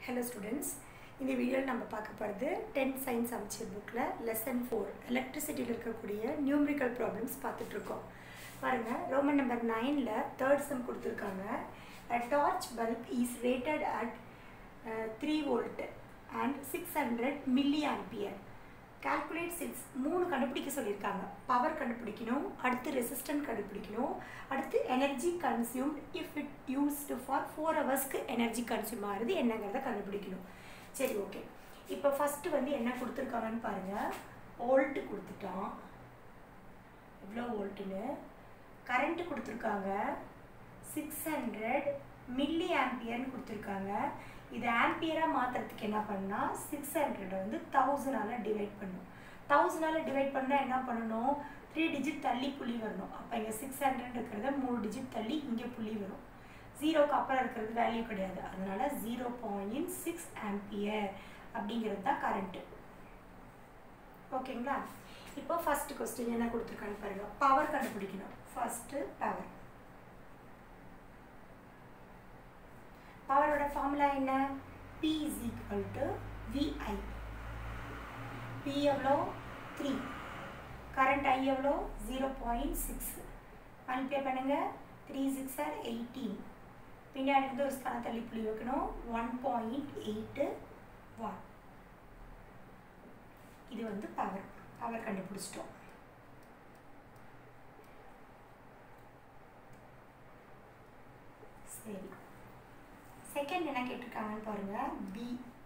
hello students இந்த வீடியோவில் நம்ம பார்க்க போகிறது டென்த் சயின்ஸ் அமைச்சர் புக்கில் லெசன் ஃபோர் எலக்ட்ரிசிட்டியில் இருக்கக்கூடிய நியூமரிக்கல் ப்ராப்ளம்ஸ் பார்த்துட்ருக்கோம் பாருங்கள் ரோமன் நம்பர் நைனில் தேர்ட் சம் கொடுத்துருக்காங்க a torch bulb is rated at uh, 3 volt and 600 milli ampere calculate six மூணு கண்டுபிடிக்க சொல்லியிருக்காங்க பவர் கண்டுபிடிக்கணும் அடுத்து ரெசிஸ்டன்ட் கண்டுபிடிக்கணும் அடுத்து energy consume if it used for four ஹவர்ஸ்க்கு எனர்ஜி கன்சியூம் ஆகுது என்னங்கிறத கண்டுபிடிக்கணும் சரி ஓகே இப்போ ஃபஸ்ட்டு வந்து என்ன கொடுத்துருக்காங்கன்னு பாருங்கள் வோல்ட்டு கொடுத்துட்டான் எவ்வளோ வோல்ட்டுன்னு கரண்ட்டு கொடுத்துருக்காங்க சிக்ஸ் ஹண்ட்ரட் மில்லி ஆம்பியர்னு கொடுத்துருக்காங்க இது ஆம்பியராக மாற்றுறதுக்கு என்ன பண்ணால் சிக்ஸ் ஹண்ட்ரடை வந்து தௌசண்டால் டிவைட் பண்ணணும் தௌசண்டால் டிவைட் பண்ணால் என்ன பண்ணணும் த்ரீ டிஜிட் தள்ளி புள்ளி வரணும் அப்போ இங்கே சிக்ஸ் ஹண்ட்ரட் இருக்கிறத மூணு டிஜிட் தள்ளி இங்கே புள்ளி வரும் ஜீரோக்கு அப்புறம் இருக்கிறது வேல்யூ கிடையாது அதனால ஜீரோ பாயிண்ட் சிக்ஸ் ஆம்பியர் அப்படிங்கிறது தான் கரண்ட்டு ஓகேங்களா இப்போ ஃபஸ்ட்டு கொஸ்டின் என்ன கொடுத்துருக்கான்னு பாருங்க பவர் கண்டுபிடிக்கணும் ஃபஸ்ட்டு பவர் பவரோட ஃபார்முலா என்ன P is equal to VI P எவ்வளோ த்ரீ கரண்ட் ஐ எவ்வளோ ஜீரோ பாயிண்ட் சிக்ஸ் மல்டிப்ளை பண்ணுங்க த்ரீ சிக்ஸ் ஆர் எயிட்டீன் பின்னாடி இருந்து ஒரு ஸ்தானம் தள்ளி புள்ளி வைக்கணும் ஒன் பாயிண்ட் எயிட்டு ஒன் இது வந்து பவர் பவர் கண்டுபிடிச்சிட்டோம் சரி செகண்ட் என்ன கேட்டிருக்காங்கன்னு பாருங்க பி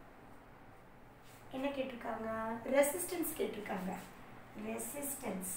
என்ன கேட்டிருக்காங்க ரெசிஸ்டன்ஸ் கேட்டிருக்காங்க resistance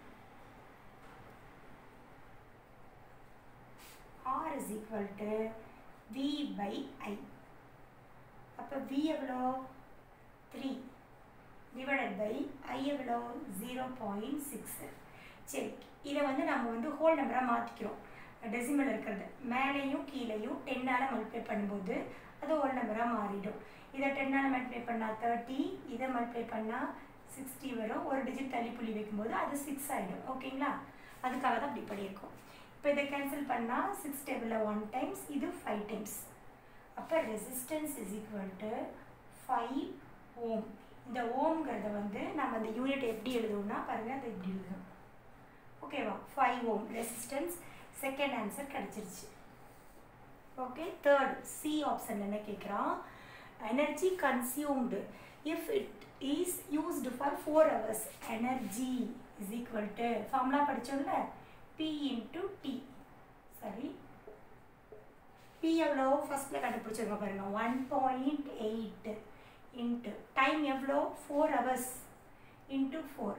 R is equal to V by I அப்போ வி எவ்வளோ த்ரீ டிவைடட் பை ஐ எவ்வளோ ஜீரோ பாயிண்ட் சிக்ஸ் சரி இதை வந்து நம்ம வந்து ஹோல் நம்பராக மாற்றிக்கிறோம் டெசிமல் இருக்கிறது மேலேயும் கீழேயும் டென்னால் மல்டிப்ளை பண்ணும்போது அது ஹோல் நம்பராக மாறிடும் இதை டென்னால் மல்டிப்ளை பண்ணால் தேர்ட்டி இதை மல்டிப்ளை பண்ணால் சிக்ஸ்டி வரும் ஒரு டிஜிட் தள்ளி புள்ளி வைக்கும்போது அது சிக்ஸ் ஆகிடும் ஓகேங்களா அதுக்காக தான் அப்படி பண்ணியிருக்கோம் இப்போ இதை கேன்சல் பண்ணால் சிக்ஸ் டேபிளில் ஒன் டைம்ஸ் இது ஃபைவ் டைம்ஸ் அப்போ resistance is equal to five ohm இந்த ஓம்ங்கிறத வந்து நம்ம அந்த யூனிட் எப்படி எழுதுவோம்னா பாருங்கள் அதை எப்படி எழுதுவோம் ஓகேவா five ohm resistance second answer கிடச்சிருச்சு ஓகே தேர்ட் சி ஆப்ஷன் என்ன கேட்குறான் energy consumed if it is used for four hours energy is equal to formula படித்தோம்ல பி இன்ட்டு டி சரி பி எவ்வளோ ஃபஸ்ட்டில் கண்டுபிடிச்சிருங்க பாருங்கள் one point eight into time எவ்வளோ four hours into four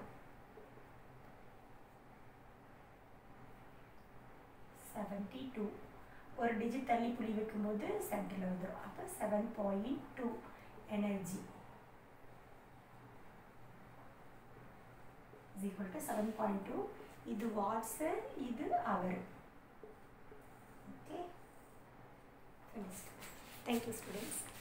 seventy two ஒரு டிஜிட் தள்ளி புள்ளி வைக்கும்போது சென்டரில் வந்துடும் அப்போ seven point two energy is equal to seven point two இது வாட்ஸு இது அவர் ஓகே தேங்க்யூ ஸ்டூடெண்ட்ஸ்